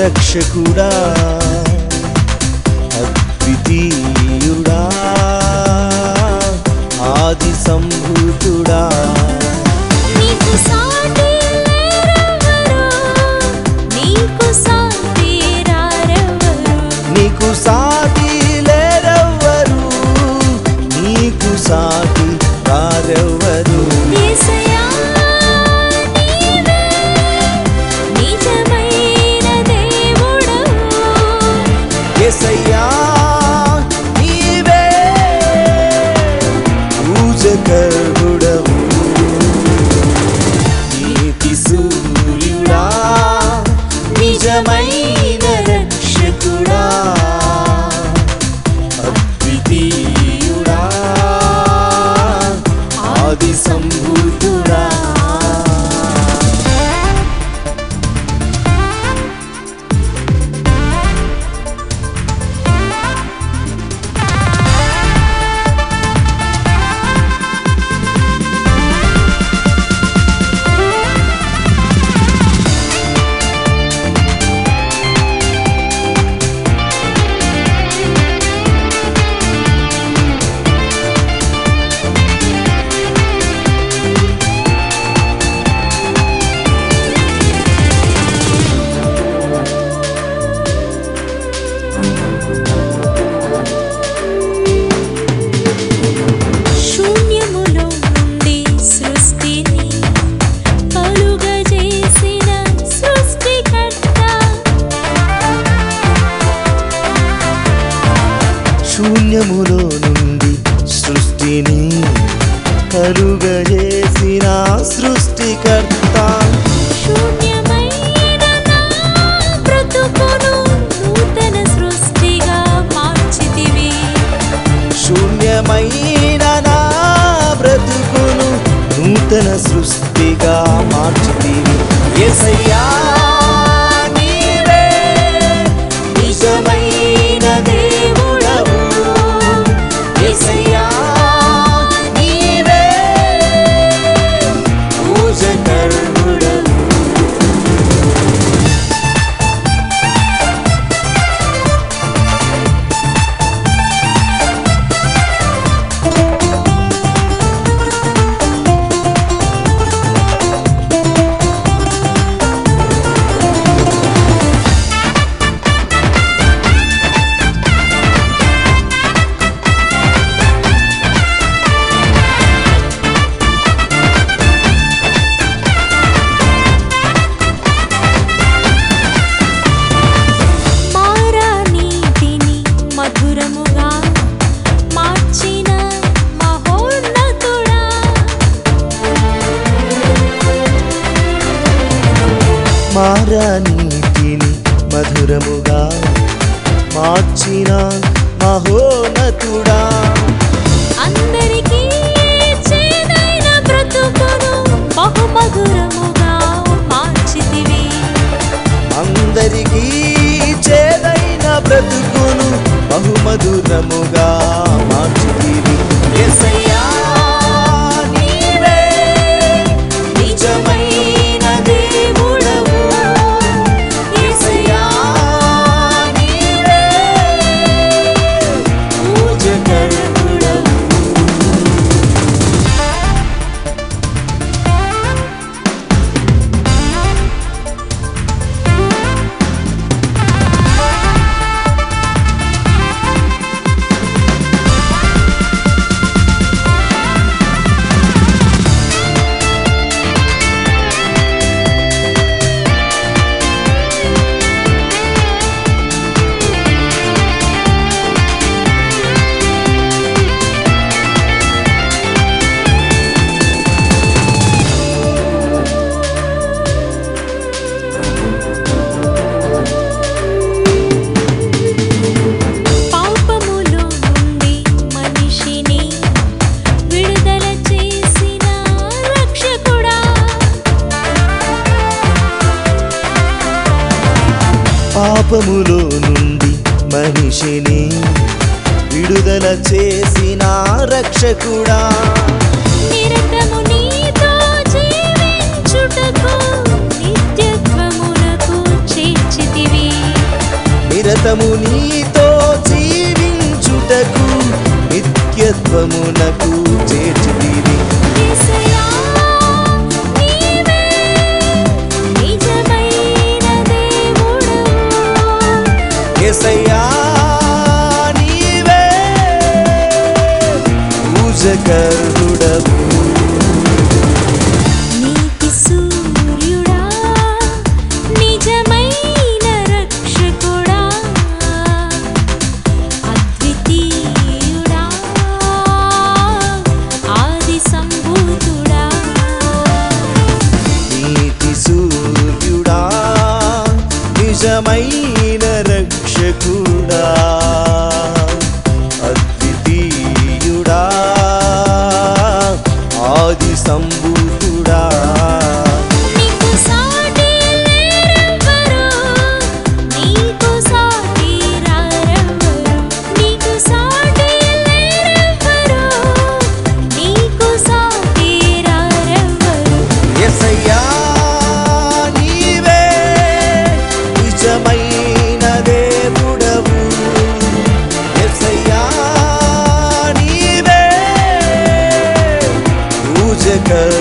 రక్షకుడా అద్వితీయుడా ఆది సంభూతుడా నీకు సాటి లేరెవరు నీకు సాటి రారెవరు నీకు సాటి లేరెవ్వరు నీకు సాటి వారెవ్వరు యేసయ్యా నీవే నిజమైన దేవుడవు ఎసయ్యా నీవే పూజకరుడవు నీతి సూర్యుడా నిజమైన రక్షకుడా అద్వితీయుడా ఆది సంభూతుడా శూన్యములో నుండి సృష్టిని కలుగజేసిన సృష్టికర్త శూన్యములో నుండి సృష్టిని కలుగజేసిన సృష్టికర్త శూన్యమైన నా బ్రతుకును నూతన సృష్టిగా మార్చితివి శూన్యమైన నా బ్రతుకును నూతన సృష్టిగా మార్చుతీవి యేసయ్యా నీవే నిజమైన దేవుడవు యేసయ్యా నీవే పూజకరుడవు మారా నీతిని మధురముగా మార్చిన మహోన్నతుడా మారా నీతిని మధురముగా మార్చిన మహోనతుడా అందరికీ చేదైన బ్రతుకును బహుమధురముగా మార్చితివి అందరికీ చేదైన బ్రతుకును బహుమధురముగా మార్చుతీవి యేసయ్యా నీవే నిజమైన దేవుడవు యేసయ్యా నీవే పూజకరుడవు పాపములో నుండి మనిషిని విడుదల చేసిన రక్షకుడా పాపములో నుండి మనిషిని విడుదల చేసిన రక్షకుడా నిరతము నీతో జీవించుటకు నిత్యత్వమునకు చేర్చితివి నిరతము నీతో జీవించుటకు నిత్యత్వమునకు చేర్చితివి యేసయ్యా నీవే నిజమైన దేవుడవు ఎసయ్యా నీవే పూజకరుడవు నీతి సూర్యుడా నిజమైన రక్షకుడా అద్వితీయుడా ఆది సంభూతుడా నీతి సూర్యుడా నిజమైన రక్షకుడా అద్వితీయుడా ఆది సంభూతుడా నీకు సాటి లేరెవ్వరు నీకు సాటి రారెవ్వరు నీకు సాటి లేరెవ్వరు నీకు సాటి రారెవ్వరు ఎసయ్యా నీవే నిజమైన దేవుడవు ఎసయ్యా నీవే పూజకరుడవు